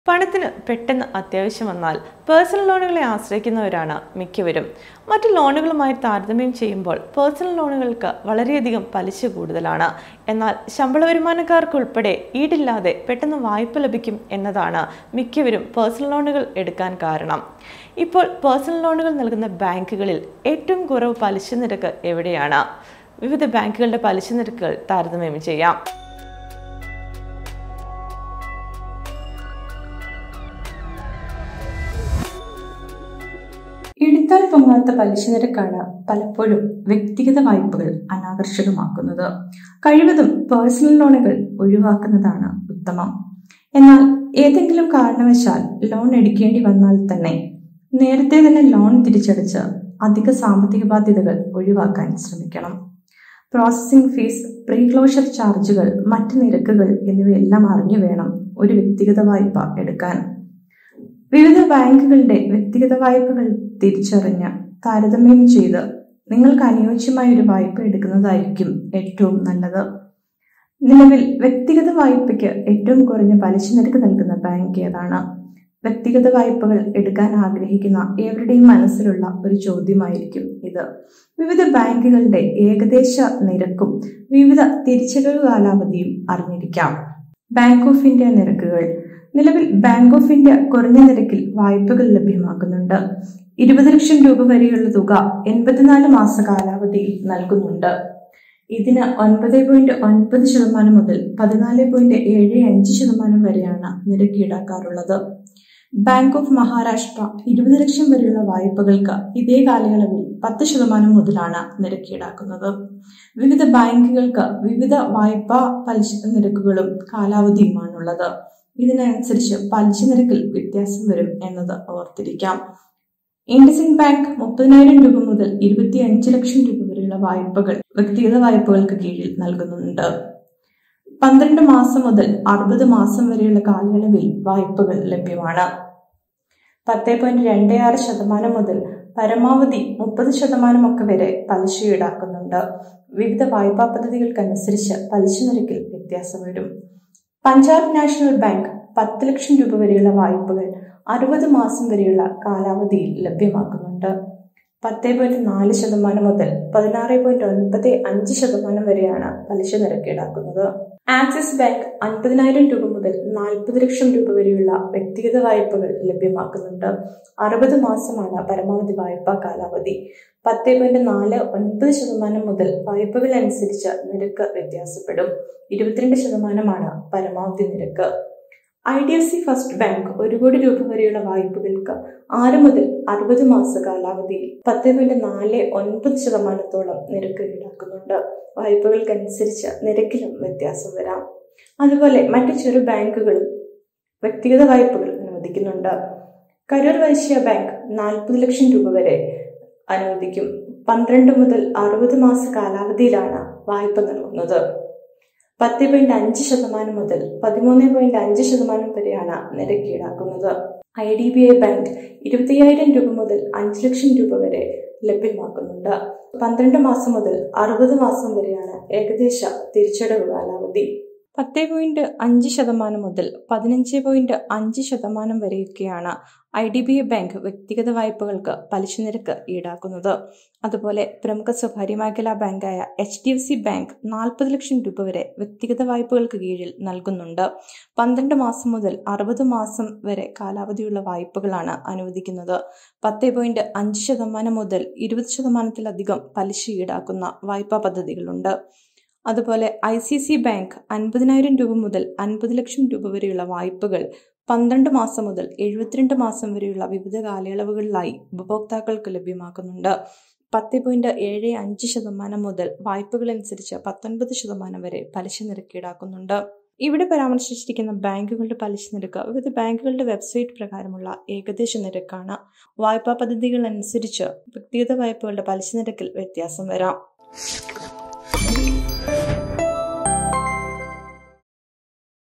പണത്തിന് പെട്ടെന്ന് അത്യാവശ്യം വന്നാൽ പേഴ്സണൽ ലോണുകളെ ആശ്രയിക്കുന്നവരാണ് മിക്കവരും മറ്റു ലോണുകളുമായി താരതമ്യം ചെയ്യുമ്പോൾ പേഴ്സണൽ ലോണുകൾക്ക് വളരെയധികം പലിശ കൂടുതലാണ് എന്നാൽ ശമ്പള വരുമാനക്കാർക്ക് ഉൾപ്പെടെ ഈടില്ലാതെ പെട്ടെന്ന് വായ്പ ലഭിക്കും എന്നതാണ് മിക്കവരും പേഴ്സണൽ ലോണുകൾ എടുക്കാൻ കാരണം ഇപ്പോൾ പേഴ്സണൽ ലോണുകൾ നൽകുന്ന ബാങ്കുകളിൽ ഏറ്റവും കുറവ് പലിശ നിരക്ക് എവിടെയാണ് വിവിധ ബാങ്കുകളുടെ പലിശ നിരക്കുകൾ താരതമ്യം ചെയ്യാം എടുത്താൽ പൊങ്ങാത്ത പലിശ നിരക്കാണ് പലപ്പോഴും വ്യക്തിഗത വായ്പകൾ അനാകർഷകമാക്കുന്നത് കഴിവതും പേഴ്സണൽ ലോണുകൾ ഒഴിവാക്കുന്നതാണ് ഉത്തമം എന്നാൽ ഏതെങ്കിലും കാരണവശാൽ ലോൺ എടുക്കേണ്ടി വന്നാൽ തന്നെ നേരത്തെ തന്നെ ലോൺ തിരിച്ചടച്ച് അധിക സാമ്പത്തിക ബാധ്യതകൾ ഒഴിവാക്കാൻ ശ്രമിക്കണം പ്രോസസ്സിംഗ് ഫീസ് പ്രീ ക്ലോഷർ ചാർജുകൾ മറ്റ് നിരക്കുകൾ എന്നിവയെല്ലാം അറിഞ്ഞു വേണം ഒരു വ്യക്തിഗത വായ്പ എടുക്കാൻ വിവിധ ബാങ്കുകളുടെ വ്യക്തിഗത വായ്പകൾ തിരിച്ചറിഞ്ഞ് താരതമ്യം ചെയ്ത് നിങ്ങൾക്ക് അനുയോജ്യമായ ഒരു വായ്പ എടുക്കുന്നതായിരിക്കും ഏറ്റവും നല്ലത് നിലവിൽ വ്യക്തിഗത വായ്പയ്ക്ക് ഏറ്റവും കുറഞ്ഞ പലിശ നിരക്ക് നൽകുന്ന ബാങ്ക് ഏതാണ് വ്യക്തിഗത വായ്പകൾ എടുക്കാൻ ആഗ്രഹിക്കുന്ന ഏവരുടെയും മനസ്സിലുള്ള ഒരു ചോദ്യമായിരിക്കും ഇത് വിവിധ ബാങ്കുകളുടെ ഏകദേശ നിരക്കും വിവിധ തിരിച്ചടവ് കാലാവധിയും അറിഞ്ഞിരിക്കാം ബാങ്ക് ഓഫ് ഇന്ത്യ നിരക്കുകൾ നിലവിൽ ബാങ്ക് ഓഫ് ഇന്ത്യ കുറഞ്ഞ നിരക്കിൽ വായ്പകൾ ലഭ്യമാക്കുന്നുണ്ട് ഇരുപത് ലക്ഷം രൂപ വരെയുള്ള തുക എൺപത്തിനാല് മാസ കാലാവധിയിൽ നൽകുന്നുണ്ട് ഇതിന് ഒൻപത് പോയിന്റ് ഒൻപത് ശതമാനം മുതൽ പതിനാല് പോയിന്റ് ഏഴ് അഞ്ച് ശതമാനം വരെയാണ് നിരക്ക് ഈടാക്കാറുള്ളത് ബാങ്ക് ഓഫ് മഹാരാഷ്ട്ര ഇരുപത് ലക്ഷം വരെയുള്ള വായ്പകൾക്ക് ഇതേ കാലയളവിൽ പത്ത് ശതമാനം മുതലാണ് നിരക്ക് ഈടാക്കുന്നത് വിവിധ ബാങ്കുകൾക്ക് വിവിധ വായ്പാ പലിശ നിരക്കുകളും കാലാവധിയുമാണുള്ളത് ഇതിനനുസരിച്ച് പലിശ നിരക്കിൽ വ്യത്യാസം വരും എന്നത് ഓർത്തിരിക്കാം ഇൻഡസിൻ ബാങ്ക് മുപ്പതിനായിരം രൂപ മുതൽ ഇരുപത്തി അഞ്ച് ലക്ഷം രൂപ വരെയുള്ള വായ്പകൾ വ്യക്തിഗത വായ്പകൾക്ക് കീഴിൽ നൽകുന്നുണ്ട് പന്ത്രണ്ട് മാസം മുതൽ അറുപത് മാസം വരെയുള്ള കാലയളവിൽ വായ്പകൾ ലഭ്യമാണ് പത്ത് പോയിന്റ് രണ്ട് ആറ് ശതമാനം മുതൽ പരമാവധി മുപ്പത് ശതമാനമൊക്കെ വരെ പലിശ ഈടാക്കുന്നുണ്ട് വിവിധ വായ്പാ പദ്ധതികൾക്കനുസരിച്ച് പലിശ നിരക്കിൽ വ്യത്യാസം വരും പഞ്ചാബ് നാഷണൽ ബാങ്ക് പത്ത് ലക്ഷം രൂപ വരെയുള്ള വായ്പകൾ അറുപത് മാസം വരെയുള്ള കാലാവധിയിൽ ലഭ്യമാക്കുന്നുണ്ട് പത്ത് പോയിന്റ് നാല് ശതമാനം മുതൽ പതിനാറ് പോയിന്റ് ഒൻപത് അഞ്ച് ശതമാനം വരെയാണ് പലിശ നിരക്ക് ഈടാക്കുന്നത് ആക്സിസ് ബാങ്ക് അൻപതിനായിരം രൂപ മുതൽ നാൽപ്പത് ലക്ഷം രൂപ വരെയുള്ള വ്യക്തിഗത വായ്പകൾ ലഭ്യമാക്കുന്നുണ്ട് അറുപത് മാസമാണ് പരമാവധി വായ്പാ കാലാവധി പത്ത് പോയിന്റ് നാല് ഒൻപത് ശതമാനം മുതൽ വായ്പകൾ അനുസരിച്ച് നിരക്ക് വ്യത്യാസപ്പെടും ഇരുപത്തിരണ്ട് ശതമാനമാണ് പരമാവധി നിരക്ക് I D F C first bank ഒരു കോടി രൂപ വരെയുള്ള വായ്പകൾക്ക് ആറ് മുതൽ അറുപത് മാസ കാലാവധിയിൽ പത്ത് പോയിന്റ് നാല് ഒൻപത് ശതമാനത്തോളം നിരക്ക് ഈടാക്കുന്നുണ്ട് വായ്പകൾക്കനുസരിച്ച് നിരക്കിലും വ്യത്യാസം വരാം അതുപോലെ മറ്റു ചെറു ബാങ്കുകളും വ്യക്തിഗത വായ്പകൾ അനുവദിക്കുന്നുണ്ട് കരൂർ വൈശ്യ ബാങ്ക് നാൽപ്പത് ലക്ഷം രൂപ വരെ അനുവദിക്കും പന്ത്രണ്ട് മുതൽ അറുപത് മാസ കാലാവധിയിലാണ് വായ്പ നൽകുന്നത് പത്ത് പോയിന്റ് അഞ്ച് ശതമാനം മുതൽ പതിമൂന്ന് പോയിന്റ് അഞ്ച് ശതമാനം വരെയാണ് നിരക്ക് ഈടാക്കുന്നത് I D B I bank ഇരുപത്തിയ്യായിരം രൂപ മുതൽ അഞ്ച് ലക്ഷം രൂപ വരെ ലഭ്യമാക്കുന്നുണ്ട് പന്ത്രണ്ട് മാസം മുതൽ അറുപത് മാസം വരെയാണ് ഏകദേശ തിരിച്ചടവ് കാലാവധി പത്ത് പോയിന്റ് അഞ്ച് ശതമാനം മുതൽ പതിനഞ്ച് പോയിന്റ് അഞ്ച് ശതമാനം വരെയൊക്കെയാണ് I D B I bank വ്യക്തിഗത വായ്പകൾക്ക് പലിശ നിരക്ക് ഈടാക്കുന്നത് അതുപോലെ പ്രമുഖ സ്വകാര്യ മേഖലാ ബാങ്കായ H D F C bank നാൽപ്പത് ലക്ഷം രൂപ വരെ വ്യക്തിഗത വായ്പകൾക്ക് കീഴിൽ നൽകുന്നുണ്ട് പന്ത്രണ്ട് മാസം മുതൽ അറുപത് മാസം വരെ കാലാവധിയുള്ള വായ്പകളാണ് അനുവദിക്കുന്നത് പത്ത് പോയിന്റ് അഞ്ച് ശതമാനം മുതൽ ഇരുപത് ശതമാനത്തിലധികം പലിശ ഈടാക്കുന്ന വായ്പാ പദ്ധതികളുണ്ട് അതുപോലെ ഐ സി സി ബാങ്ക് അൻപതിനായിരം രൂപ മുതൽ അൻപത് ലക്ഷം രൂപ വരെയുള്ള വായ്പകൾ പന്ത്രണ്ട് മാസം മുതൽ എഴുപത്തിരണ്ട് മാസം വരെയുള്ള വിവിധ കാലയളവുകളിലായി ഉപഭോക്താക്കൾക്ക് ലഭ്യമാക്കുന്നുണ്ട് പത്ത് പോയിന്റ് ഏഴ് അഞ്ച് ശതമാനം മുതൽ വായ്പകൾ അനുസരിച്ച് പത്തൊൻപത് ശതമാനം വരെ പലിശ നിരക്ക് ഈടാക്കുന്നുണ്ട് ഇവിടെ പരാമർശിച്ചിരിക്കുന്ന ബാങ്കുകളുടെ പലിശ നിരക്ക് വിവിധ ബാങ്കുകളുടെ വെബ്സൈറ്റ് പ്രകാരമുള്ള ഏകദേശ നിരക്കാണ് വായ്പാ പദ്ധതികൾ അനുസരിച്ച് വ്യക്തിഗത വായ്പകളുടെ പലിശ നിരക്കിൽ വ്യത്യാസം വരാം